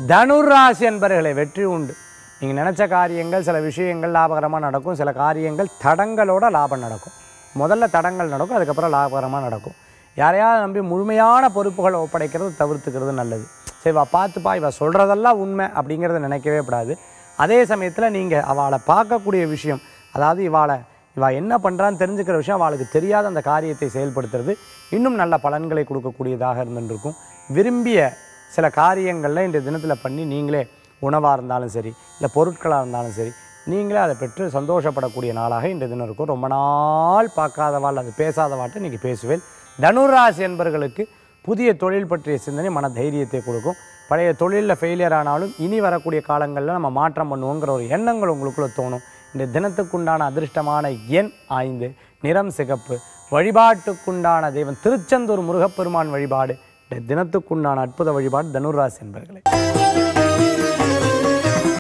தனுராசி என்பர்களை வெற்றி உண்டு நீங்கள் நினச்ச காரியங்கள் சில விஷயங்கள் லாபகரமாக நடக்கும் சில காரியங்கள் தடங்களோட லாபம் நடக்கும் முதல்ல தடங்கள் நடக்கும் அதுக்கப்புறம் லாபகரமாக நடக்கும் யாரையாவது நம்பி முழுமையான பொறுப்புகளை ஒப்படைக்கிறது தவிர்த்துக்கிறது நல்லது சரி இவ பார்த்துப்பா இவ சொல்கிறதெல்லாம் உண்மை அப்படிங்கிறத நினைக்கவே கூடாது அதே சமயத்தில் நீங்கள் அவளை பார்க்கக்கூடிய விஷயம் அதாவது இவாளை இவா என்ன பண்ணுறான்னு தெரிஞ்சுக்கிற விஷயம் அவளுக்கு தெரியாத அந்த காரியத்தை செயல்படுத்துறது இன்னும் நல்ல பலன்களை கொடுக்கக்கூடியதாக இருந்துருக்கும் விரும்பிய சில காரியங்களில் இந்த தினத்தில் பண்ணி நீங்களே உணவாக இருந்தாலும் சரி இல்லை பொருட்களாக இருந்தாலும் சரி நீங்களே அதை பெற்று சந்தோஷப்படக்கூடிய நாளாக இந்த தினம் இருக்கும் ரொம்ப நாள் பார்க்காதவாள் அது பேசாதவாட்ட இன்றைக்கி பேசுவேன் தனுராசி என்பர்களுக்கு புதிய தொழில் பற்றிய சிந்தனை மன தைரியத்தை கொடுக்கும் பழைய தொழிலில் ஃபெயிலியர் ஆனாலும் இனி வரக்கூடிய காலங்களில் நம்ம மாற்றம் பண்ணுவோங்கிற ஒரு எண்ணங்கள் உங்களுக்குள்ள தோணும் இந்த தினத்துக்குண்டான அதிர்ஷ்டமான எண் ஐந்து நிறம் சிகப்பு வழிபாட்டுக்குண்டான தெய்வம் திருச்செந்தூர் முருகப்பெருமான் வழிபாடு இந்த தினத்துக்குண்டான அற்புத வழிபாடு தனுராசி என்பர்களே